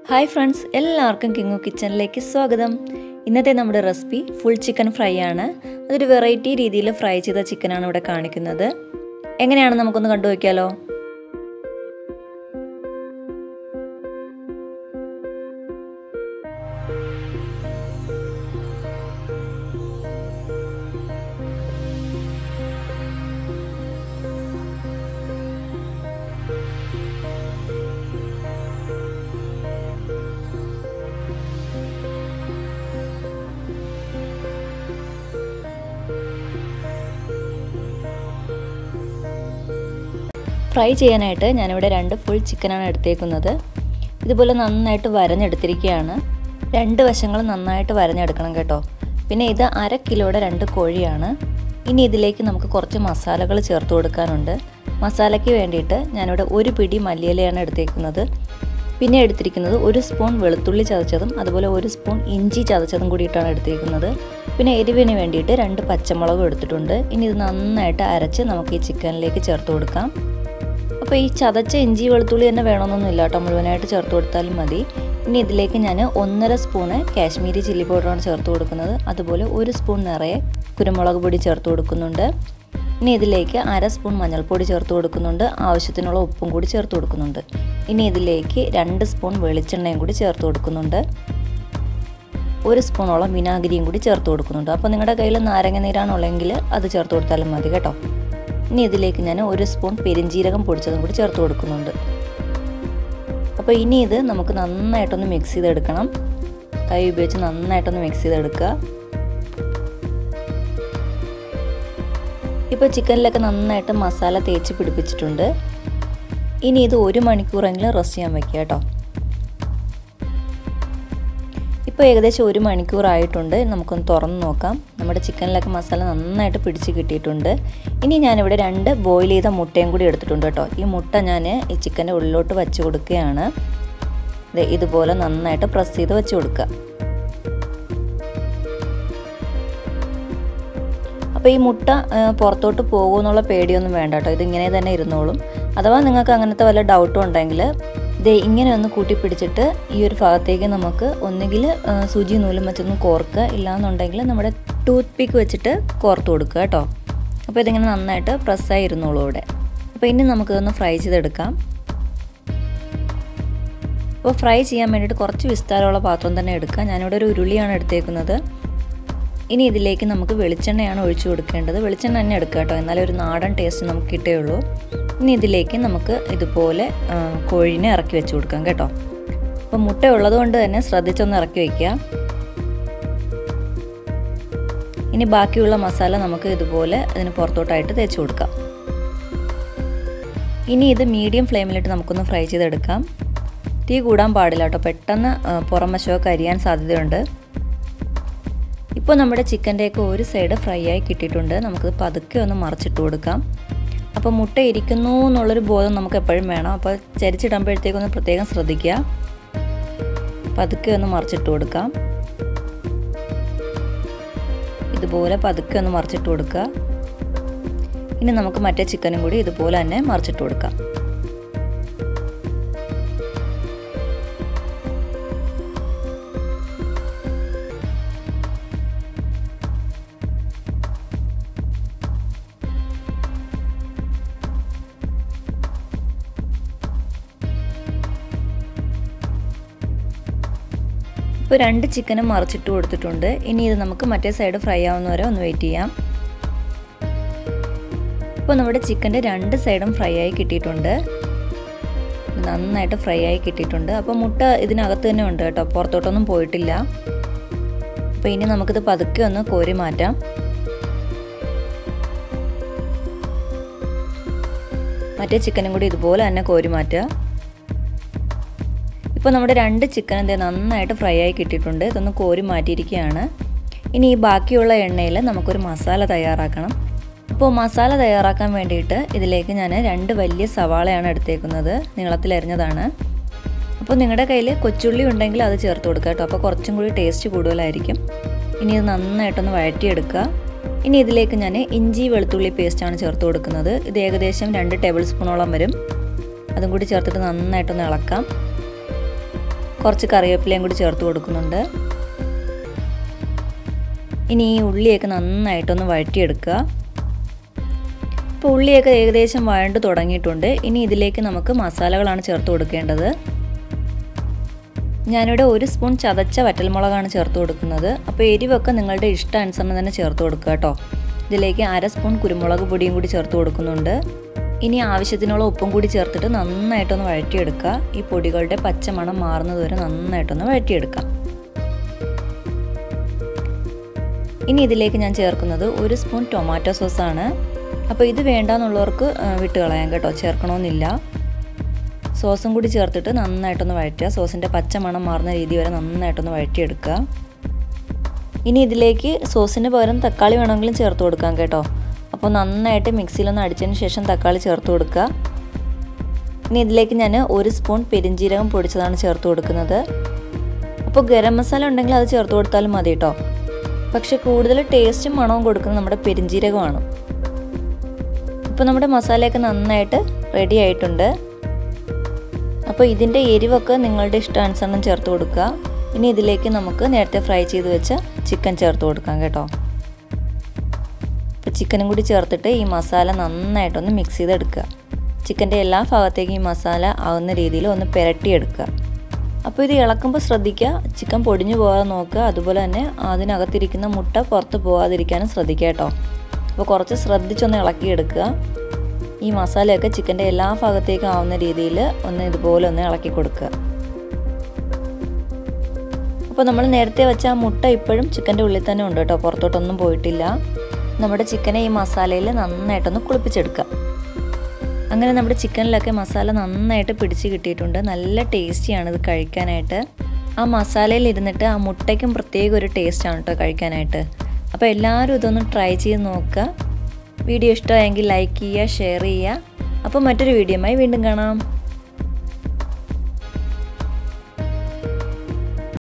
hi friends എല്ലാവർക്കും കിങ്ങു കിച്ചണിലേക്ക് സ്വാഗതം ഇന്നത്തെ നമ്മുടെ റെസിപ്പി ഫുൾ ചിക്കൻ ഫ്രൈ ആണ് അതൊരു വെറൈറ്റി രീതിയിൽ ഫ്രൈ ചെയ്ത ചിക്കനാണ് ഇവിടെ കാണിക്കുന്നത് എങ്ങനെയാണ് നമുക്കൊന്ന് കണ്ടു വയ്ക്കാലോ ഫ്രൈ ചെയ്യാനായിട്ട് ഞാനിവിടെ രണ്ട് ഫുൾ ചിക്കനാണ് എടുത്തേക്കുന്നത് ഇതുപോലെ നന്നായിട്ട് വരഞ്ഞെടുത്തിരിക്കുകയാണ് രണ്ട് വശങ്ങൾ നന്നായിട്ട് വരഞ്ഞെടുക്കണം കേട്ടോ പിന്നെ ഇത് അര കിലോയുടെ രണ്ട് കോഴിയാണ് ഇനി ഇതിലേക്ക് നമുക്ക് കുറച്ച് മസാലകൾ ചേർത്ത് കൊടുക്കാനുണ്ട് മസാലയ്ക്ക് വേണ്ടിയിട്ട് ഞാനിവിടെ ഒരു പിടി മല്ലിയിലയാണ് എടുത്തേക്കുന്നത് പിന്നെ എടുത്തിരിക്കുന്നത് ഒരു സ്പൂൺ വെളുത്തുള്ളി ചതച്ചതും അതുപോലെ ഒരു സ്പൂൺ ഇഞ്ചി ചതച്ചതും കൂടിയിട്ടാണ് എടുത്തേക്കുന്നത് പിന്നെ എരിവിന് വേണ്ടിയിട്ട് രണ്ട് പച്ചമുളകും എടുത്തിട്ടുണ്ട് ഇനി ഇത് നന്നായിട്ട് അരച്ച് നമുക്ക് ഈ ചിക്കനിലേക്ക് ചേർത്ത് കൊടുക്കാം അപ്പോൾ ഈ ചതച്ച ഇഞ്ചി വെളുത്തുള്ളി തന്നെ വേണമെന്നൊന്നുമില്ല കേട്ടോ മുഴുവനായിട്ട് ചേർത്ത് കൊടുത്താലും മതി ഇനി ഇതിലേക്ക് ഞാൻ ഒന്നര സ്പൂണ് കാശ്മീരി ചില്ലി പൗഡറാണ് ചേർത്ത് കൊടുക്കുന്നത് അതുപോലെ ഒരു സ്പൂൺ നിറയെ കുരുമുളക് പൊടി ചേർത്ത് കൊടുക്കുന്നുണ്ട് ഇനി ഇതിലേക്ക് അര സ്പൂൺ മഞ്ഞൾപ്പൊടി ചേർത്ത് കൊടുക്കുന്നുണ്ട് ആവശ്യത്തിനുള്ള ഉപ്പും കൂടി ചേർത്ത് കൊടുക്കുന്നുണ്ട് ഇനി ഇതിലേക്ക് രണ്ട് സ്പൂൺ വെളിച്ചെണ്ണയും കൂടി ചേർത്ത് കൊടുക്കുന്നുണ്ട് ഒരു സ്പൂണോളം വിനാഗിരിയും കൂടി ചേർത്ത് കൊടുക്കുന്നുണ്ട് അപ്പോൾ നിങ്ങളുടെ കയ്യിൽ നാരങ്ങ നീരാണുള്ളെങ്കിൽ അത് ചേർത്ത് കൊടുത്താലും മതി കേട്ടോ ഇനി ഇതിലേക്ക് ഞാൻ ഒരു സ്പൂൺ പെരിഞ്ജീരകം പൊടിച്ചതും കൂടി ചേർത്ത് കൊടുക്കുന്നുണ്ട് അപ്പോൾ ഇനി ഇത് നമുക്ക് നന്നായിട്ടൊന്ന് മിക്സ് ചെയ്തെടുക്കണം കൈ ഉപയോഗിച്ച് നന്നായിട്ടൊന്ന് മിക്സ് ചെയ്തെടുക്കുക ഇപ്പോൾ ചിക്കനിലൊക്കെ നന്നായിട്ട് മസാല തേച്ച് പിടിപ്പിച്ചിട്ടുണ്ട് ഇനി ഇത് ഒരു മണിക്കൂറെങ്കിലും റെസ്റ്റ് ചെയ്യാൻ വെക്കുക കേട്ടോ ഇപ്പോൾ ഏകദേശം ഒരു മണിക്കൂറായിട്ടുണ്ട് നമുക്കൊന്ന് തുറന്ന് നോക്കാം നമ്മുടെ ചിക്കനിലൊക്കെ മസാല നന്നായിട്ട് പിടിച്ച് കിട്ടിയിട്ടുണ്ട് ഇനി ഞാനിവിടെ രണ്ട് ബോയിൽ ചെയ്ത മുട്ടയും കൂടി എടുത്തിട്ടുണ്ട് കേട്ടോ ഈ മുട്ട ഞാൻ ഈ ചിക്കൻ്റെ ഉള്ളിലോട്ട് വെച്ച് കൊടുക്കുകയാണ് ഇതുപോലെ നന്നായിട്ട് പ്രസ് ചെയ്ത് വെച്ച് കൊടുക്കുക അപ്പോൾ ഈ മുട്ട പുറത്തോട്ട് പോകുമെന്നുള്ള പേടിയൊന്നും വേണ്ട കേട്ടോ ഇതിങ്ങനെ തന്നെ ഇരുന്നോളും അഥവാ നിങ്ങൾക്ക് അങ്ങനത്തെ വല്ല ഡൗട്ടും ഉണ്ടെങ്കിൽ ഇത് ഇങ്ങനെ ഒന്ന് കൂട്ടി പിടിച്ചിട്ട് ഈ ഒരു ഭാഗത്തേക്ക് നമുക്ക് ഒന്നുകിൽ സൂചി നൂലും വെച്ചൊന്ന് കോർക്കുക ഇല്ലാന്നുണ്ടെങ്കിൽ നമ്മുടെ ടൂത്ത് പിക്ക് വെച്ചിട്ട് കോർത്ത് കൊടുക്കുക കേട്ടോ അപ്പോൾ ഇതിങ്ങനെ നന്നായിട്ട് പ്രസ്സായി ഇരുന്നോളൂ ഇവിടെ അപ്പോൾ ഇനി നമുക്കിതൊന്ന് ഫ്രൈ ചെയ്തെടുക്കാം അപ്പോൾ ഫ്രൈ ചെയ്യാൻ വേണ്ടിയിട്ട് കുറച്ച് വിസ്താരമുള്ള പാത്രം തന്നെ എടുക്കുക ഞാനിവിടെ ഒരു ഉരുളിയാണ് എടുത്തേക്കുന്നത് ഇനി ഇതിലേക്ക് നമുക്ക് വെളിച്ചെണ്ണയാണ് ഒഴിച്ചു കൊടുക്കേണ്ടത് വെളിച്ചെണ്ണ തന്നെ എടുക്കുക കേട്ടോ എന്നാലേ ഒരു നാടൻ ടേസ്റ്റ് നമുക്ക് കിട്ടുകയുള്ളൂ ഇനി ഇതിലേക്ക് നമുക്ക് ഇതുപോലെ കോഴീനെ ഇറക്കി വെച്ച് കൊടുക്കാം കേട്ടോ അപ്പോൾ മുട്ട ഉള്ളത് കൊണ്ട് തന്നെ ശ്രദ്ധിച്ചൊന്ന് ഇറക്കി വയ്ക്കുക ഇനി ബാക്കിയുള്ള മസാല നമുക്ക് ഇതുപോലെ ഇതിന് പുറത്തോട്ടായിട്ട് തേച്ച് കൊടുക്കാം ഇനി ഇത് മീഡിയം ഫ്ലെയിമിലിട്ട് നമുക്കൊന്ന് ഫ്രൈ ചെയ്തെടുക്കാം തീ കൂടാൻ പാടില്ല കേട്ടോ പെട്ടെന്ന് പുറം വശമൊക്കെ അരിയാൻ സാധ്യതയുണ്ട് ഇപ്പോൾ നമ്മുടെ ചിക്കൻ്റെയൊക്കെ ഒരു സൈഡ് ഫ്രൈ ആയി കിട്ടിയിട്ടുണ്ട് നമുക്ക് പതുക്കെ ഒന്ന് മറിച്ചിട്ട് കൊടുക്കാം അപ്പോൾ മുട്ട ഇരിക്കുന്നു എന്നുള്ളൊരു ബോധം നമുക്ക് എപ്പോഴും വേണം അപ്പോൾ ചരിച്ചിടുമ്പോഴത്തേക്കൊന്ന് പ്രത്യേകം ശ്രദ്ധിക്കുക പതുക്കെ ഒന്ന് മറിച്ചിട്ട് കൊടുക്കാം ഇതുപോലെ പതുക്കെ ഒന്ന് മറിച്ചിട്ട് കൊടുക്കുക ഇനി നമുക്ക് മറ്റേ ചിക്കനും കൂടി ഇതുപോലെ തന്നെ മറിച്ചിട്ട് കൊടുക്കാം ഇപ്പോൾ രണ്ട് ചിക്കനും മറിച്ചിട്ട് കൊടുത്തിട്ടുണ്ട് ഇനി ഇത് നമുക്ക് മറ്റേ സൈഡ് ഫ്രൈ ആവുന്ന വരെ ഒന്ന് വെയിറ്റ് ചെയ്യാം ഇപ്പോൾ നമ്മുടെ ചിക്കൻ്റെ രണ്ട് സൈഡും ഫ്രൈ ആയി കിട്ടിയിട്ടുണ്ട് നന്നായിട്ട് ഫ്രൈ ആയി കിട്ടിയിട്ടുണ്ട് അപ്പോൾ മുട്ട ഇതിനകത്ത് തന്നെ ഉണ്ട് കേട്ടോ പുറത്തോട്ടൊന്നും പോയിട്ടില്ല അപ്പോൾ ഇനി നമുക്കിത് പതുക്കെ ഒന്ന് കോരി മാറ്റാം മറ്റേ ചിക്കനും കൂടി ഇതുപോലെ തന്നെ കോരി മാറ്റുക ഇപ്പോൾ നമ്മുടെ രണ്ട് ചിക്കൻ എന്തേ നന്നായിട്ട് ഫ്രൈ ആയി കിട്ടിയിട്ടുണ്ട് ഇതൊന്ന് കോരി മാറ്റിയിരിക്കുകയാണ് ഇനി ഈ ബാക്കിയുള്ള എണ്ണയിൽ നമുക്കൊരു മസാല തയ്യാറാക്കണം അപ്പോൾ മസാല തയ്യാറാക്കാൻ വേണ്ടിയിട്ട് ഇതിലേക്ക് ഞാൻ രണ്ട് വലിയ സവാളയാണ് എടുത്തേക്കുന്നത് നീളത്തിലരിഞ്ഞതാണ് അപ്പോൾ നിങ്ങളുടെ കയ്യിൽ കൊച്ചുള്ളി ഉണ്ടെങ്കിൽ അത് ചേർത്ത് കൊടുക്കുക കേട്ടോ അപ്പോൾ കുറച്ചും കൂടി ടേസ്റ്റ് കൂടുതലായിരിക്കും ഇനി ഇത് നന്നായിട്ടൊന്ന് വഴറ്റിയെടുക്കുക ഇനി ഇതിലേക്ക് ഞാൻ ഇഞ്ചി വെളുത്തുള്ളി പേസ്റ്റാണ് ചേർത്ത് കൊടുക്കുന്നത് ഇത് ഏകദേശം രണ്ട് ടേബിൾ സ്പൂണോളം വരും അതും കൂടി ചേർത്തിട്ട് നന്നായിട്ടൊന്ന് ഇളക്കാം കുറച്ച് കറിവേപ്പിലയും കൂടി ചേർത്ത് കൊടുക്കുന്നുണ്ട് ഇനി ഈ ഉള്ളിയൊക്കെ നന്നായിട്ടൊന്ന് വഴറ്റിയെടുക്കുക ഇപ്പോൾ ഉള്ളിയൊക്കെ ഏകദേശം വഴണ്ട് തുടങ്ങിയിട്ടുണ്ട് ഇനി ഇതിലേക്ക് നമുക്ക് മസാലകളാണ് ചേർത്ത് കൊടുക്കേണ്ടത് ഞാനിവിടെ ഒരു സ്പൂൺ ചതച്ച വറ്റൽമുളകാണ് ചേർത്ത് കൊടുക്കുന്നത് അപ്പോൾ എരിവൊക്കെ നിങ്ങളുടെ ഇഷ്ടാനുസരണം തന്നെ ചേർത്ത് കൊടുക്കുക കേട്ടോ ഇതിലേക്ക് അര സ്പൂൺ കുരുമുളക് പൊടിയും കൂടി ചേർത്ത് കൊടുക്കുന്നുണ്ട് ഇനി ആവശ്യത്തിനുള്ള ഉപ്പും കൂടി ചേർത്തിട്ട് നന്നായിട്ടൊന്ന് വഴറ്റിയെടുക്കുക ഈ പൊടികളുടെ പച്ചമണം മാറുന്നത് വരെ നന്നായിട്ടൊന്ന് വഴറ്റിയെടുക്കാം ഇനി ഇതിലേക്ക് ഞാൻ ചേർക്കുന്നത് ഒരു സ്പൂൺ ടൊമാറ്റോ സോസാണ് അപ്പോൾ ഇത് വേണ്ടാന്നുള്ളവർക്ക് വിട്ട് കളയാം കേട്ടോ ചേർക്കണമെന്നില്ല സോസും കൂടി ചേർത്തിട്ട് നന്നായിട്ടൊന്ന് വഴറ്റുക സോസിൻ്റെ പച്ചമണം മാറുന്ന രീതി വരെ നന്നായിട്ടൊന്ന് വഴറ്റിയെടുക്കുക ഇനി ഇതിലേക്ക് സോസിന് പകരം തക്കാളി വേണമെങ്കിലും ചേർത്ത് കൊടുക്കാം കേട്ടോ അപ്പോൾ നന്നായിട്ട് മിക്സിയിലൊന്ന് അടിച്ചതിന് ശേഷം തക്കാളി ചേർത്ത് കൊടുക്കുക ഇനി ഇതിലേക്ക് ഞാൻ ഒരു സ്പൂൺ പെരിഞ്ജീരകം പൊടിച്ചതാണ് ചേർത്ത് കൊടുക്കുന്നത് അപ്പോൾ ഗരം മസാല ഉണ്ടെങ്കിൽ അത് ചേർത്ത് കൊടുത്താലും മതി കേട്ടോ പക്ഷെ കൂടുതൽ ടേസ്റ്റും മണവും കൊടുക്കുന്നത് നമ്മുടെ പെരിഞ്ജീരകമാണ് ഇപ്പോൾ നമ്മുടെ മസാലയൊക്കെ നന്നായിട്ട് റെഡി ആയിട്ടുണ്ട് അപ്പോൾ ഇതിൻ്റെ എരിവൊക്കെ നിങ്ങളുടെ ഇഷ്ടാനുസരണം ചേർത്ത് കൊടുക്കുക ഇനി ഇതിലേക്ക് നമുക്ക് നേരത്തെ ഫ്രൈ ചെയ്ത് വെച്ച ചിക്കൻ ചേർത്ത് കൊടുക്കാം കേട്ടോ അപ്പോൾ ചിക്കനും കൂടി ചേർത്തിട്ട് ഈ മസാല നന്നായിട്ടൊന്ന് മിക്സ് ചെയ്തെടുക്കുക ചിക്കൻ്റെ എല്ലാ ഭാഗത്തേക്കും ഈ മസാല ആവുന്ന രീതിയിൽ ഒന്ന് പുരട്ടിയെടുക്കുക അപ്പോൾ ഇത് ഇളക്കുമ്പോൾ ശ്രദ്ധിക്കുക ചിക്കൻ പൊടിഞ്ഞു പോകാതെ നോക്കുക അതുപോലെ തന്നെ അതിനകത്തിരിക്കുന്ന മുട്ട പുറത്ത് പോകാതിരിക്കാനും ശ്രദ്ധിക്കുക കേട്ടോ അപ്പോൾ കുറച്ച് ശ്രദ്ധിച്ചൊന്ന് ഇളക്കിയെടുക്കുക ഈ മസാലയൊക്കെ ചിക്കൻ്റെ എല്ലാ ഭാഗത്തേക്കും ആവുന്ന രീതിയിൽ ഒന്ന് ഇതുപോലെ ഒന്ന് ഇളക്കി കൊടുക്കുക അപ്പോൾ നമ്മൾ നേരത്തെ വെച്ച ആ മുട്ട ഇപ്പോഴും ചിക്കൻ്റെ ഉള്ളിൽ തന്നെ ഉണ്ട് കേട്ടോ പുറത്തോട്ടൊന്നും പോയിട്ടില്ല നമ്മുടെ ചിക്കനെ ഈ മസാലയിൽ നന്നായിട്ടൊന്ന് കുളിപ്പിച്ചെടുക്കുക അങ്ങനെ നമ്മുടെ ചിക്കനിലൊക്കെ മസാല നന്നായിട്ട് പിടിച്ച് കിട്ടിയിട്ടുണ്ട് നല്ല ടേസ്റ്റിയാണ് ഇത് കഴിക്കാനായിട്ട് ആ മസാലയിൽ ഇരുന്നിട്ട് ആ മുട്ടയ്ക്കും പ്രത്യേക ഒരു ടേസ്റ്റാണ് കേട്ടോ കഴിക്കാനായിട്ട് അപ്പോൾ എല്ലാവരും ഇതൊന്ന് ട്രൈ ചെയ്ത് നോക്കുക വീഡിയോ ഇഷ്ടമായെങ്കിൽ ലൈക്ക് ചെയ്യുക ഷെയർ ചെയ്യുക അപ്പോൾ മറ്റൊരു വീഡിയോയുമായി വീണ്ടും കാണാം